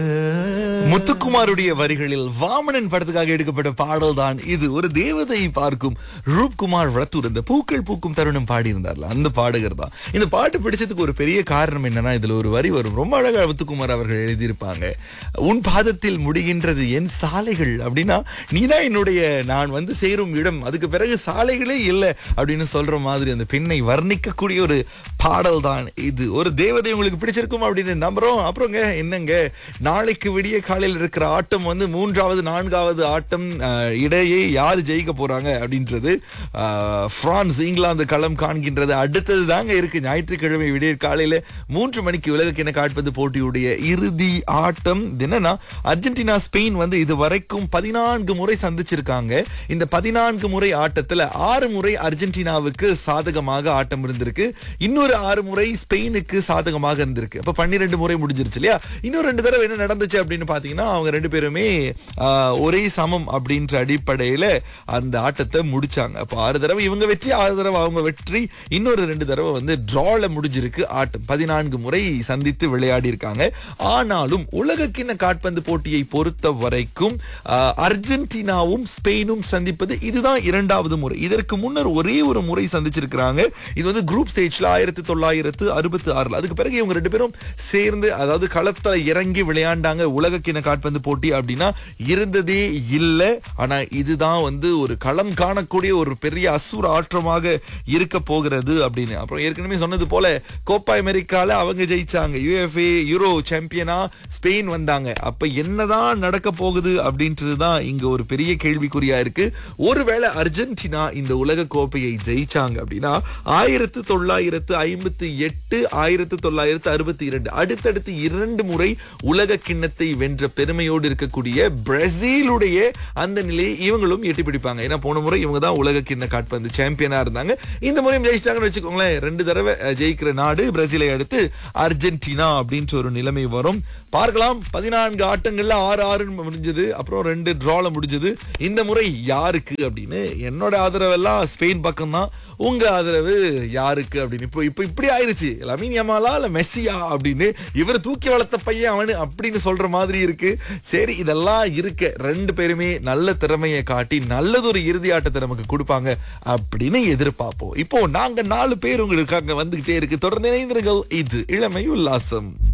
முத்துக்குமாருடைய வரிகளில் வாமனன் படத்துக்காக எடுக்கப்பட்ட பாடல் தான் இது ஒரு தேவதையை பார்க்கும் ரூப்குமார் ரத்தூர் இந்த பூக்கள் பூக்கும் தருணம் பாடியிருந்தார்ல அந்த பாடகர் தான் இந்த பாட்டு பிடிச்சதுக்கு ஒரு பெரிய காரணம் என்னன்னா இதுல ஒரு வரி வரும் ரொம்ப அழகா முத்துக்குமார் அவர்கள் எழுதியிருப்பாங்க உன் பாதத்தில் முடிகின்றது என் சாலைகள் அப்படின்னா நீதான் என்னுடைய நான் வந்து சேரும் இடம் அதுக்கு பிறகு சாலைகளே இல்லை அப்படின்னு சொல்ற மாதிரி அந்த பெண்ணை வர்ணிக்கக்கூடிய ஒரு பாடல் தான் இது ஒரு தேவதை உங்களுக்கு பிடிச்சிருக்கும் அப்படின்னு நம்புறோம் அப்புறங்க என்னங்க நாளைக்கு விடிய காலையில் இருக்கிற ஆட்டம் வந்து மூன்றாவது நான்காவது ஆட்டம் அஹ், இடையே யார் ஜெயிக்க போறாங்க அப்படின்றது அஹ், பிரான்ஸ் இங்கிலாந்து களம் காண்கின்றது அடுத்தது தாங்க இருக்கு ஞாயிற்றுக்கிழமை விடிய காலையில மூன்று மணிக்கு உலகக்கிண காட்பந்து போட்டியுடைய இறுதி ஆட்டம் இது என்னன்னா அர்ஜென்டினா ஸ்பெயின் வந்து இது வரைக்கும் பதினான்கு முறை சந்திச்சிருக்காங்க இந்த பதினான்கு முறை ஆட்டத்துல ஆறு முறை அர்ஜென்டினாவுக்கு சாதகமாக ஆட்டம் இருந்திருக்கு இன்னொரு ஆறு முறை ஸ்பெயினுக்கு சாதகமாக இருந்திருக்கு அப்ப பன்னிரெண்டு முறை முடிஞ்சிருச்சு இல்லையா இன்னும் ரெண்டு தடவை என்ன நடந்துச்சு அப்படின்னு பாத்தீங்கன்னா அவங்க ரெண்டு பேருமே ஆஹ், ஒரே சமம் அப்படின்ற அடிப்படையில அந்த ஆட்டத்தை முடிச்சாங்க அப்ப ஆறு தடவை இவங்க வெற்றி ஆறு தடவை அவங்க வெற்றி இன்னொரு ரெண்டு தடவை வந்து டிரால முடிஞ்சிருக்கு ஆட்டம் பதினான்கு முறை சந்தித்து விளையாடி இருக்காங்க ஆனாலும் உலகக்கிண்ண காட்பந்து போட்டியை பொறுத்த வரைக்கும் ஆஹ், அர்ஜென்டினாவும் ஸ்பெயினும் சந்திப்பது இதுதான் இரண்டாவது முறை இதற்கு முன்னர் ஒரே ஒரு முறை சந்திச்சிருக்கிறாங்க இது வந்து குரூப் ஸ்டேஜ்ல ஆயிரத்தி தொள்ளாயிரத்து அறுபத்தி ஆறுல அதுக்கு பிறகு இவங்க ரெண்டு பேரும் சேர்ந்து அதாவது களத்துல இறங்கி விளையாண்டாங்க உலகக்கிண காட்பந்து போட்டி அப்படின்னா இருந்ததே இல்லை ஆனா இதுதான் வந்து ஒரு களம் காணக்கூடிய ஒரு பெரிய அசுர ஆற்றமாக இருக்க போகிறது அப்படின்னு அப்புறம் ஏற்கனவே சொன்னது போல கோப்பா அமெரிக்கால அவங்க ஜெயிச்சாங்க யுஎஃப்ஏ யூரோ சாம்பியனா ஸ்பெயின் வந்தாங்க அப்ப என்னதான் நடக்க போகுது அப்படின்றது தான் இங்க ஒரு பெரிய கேள்விக்குறியா இருக்கு ஒருவேளை அர்ஜென்டினா இந்த உலக கோப்பையை ஜெயிச்சாங்க அப்படின்னா ஆயிரத்து தொள்ளாயிரத்து ஐம்பத்தி எட்டு ஆயிரத்து தொள்ளாயிரத்து அறுபத்தி இரண்டு அடுத்தடுத்து இரண்டு முறை உலக கிண்ணத்தை வென்ற பெருமையோடு இருக்கக்கூடிய பிரேசிலுடைய அந்த நிலையை இவங்களும் எட்டி பிடிப்பாங்க ஏன்னா போன முறை இவங்க தான் உலக கிண்ண காட்பந்து சாம்பியனா இருந்தாங்க இந்த முறையும் ஜெயிச்சிட்டாங்கன்னு வச்சுக்கோங்களேன் ரெண்டு தடவை அஹ், ஜெயிக்கிற நாடு பிரேசிலை அடுத்து அர்ஜென்டினா அப்படின்ற ஒரு நிலைமை வரும் பார்க்கலாம் பதினான்கு ஆட்டங்கள்ல ஆறு ஆறு முடிஞ்சது அப்புறம் ரெண்டு டிரால முடிஞ்சது இந்த முறை யாருக்கு அப்படின்னு என்னோட ஆதரவெல்லாம் ஸ்பெயின் பக்கம் தான் உங்க ஆதரவு யாருக்கு அப்படின்னு இப்போ இப்போ இப்படி ஆயிருச்சு லமீன் யமாலா இல்ல மெஸ்ஸியா அப்படின்னு இவர் தூக்கி வளர்த்த பையன் அவனு அப்படின்னு சொல்ற மாதிரி இருக்கு சரி இதெல்லாம் இருக்க ரெண்டு பேருமே நல்ல திறமையை காட்டி நல்லதொரு இறுதி ஆட்டத்தை நமக்கு கொடுப்பாங்க அப்படின்னு எதிர்பார்ப்போம் இப்போ நாங்க நாலு பேர் உங்களுக்காக வந்துகிட்டே இருக்கு தொடர்ந்து இணைந்திருங்கள் இது இளமை உல்லாசம்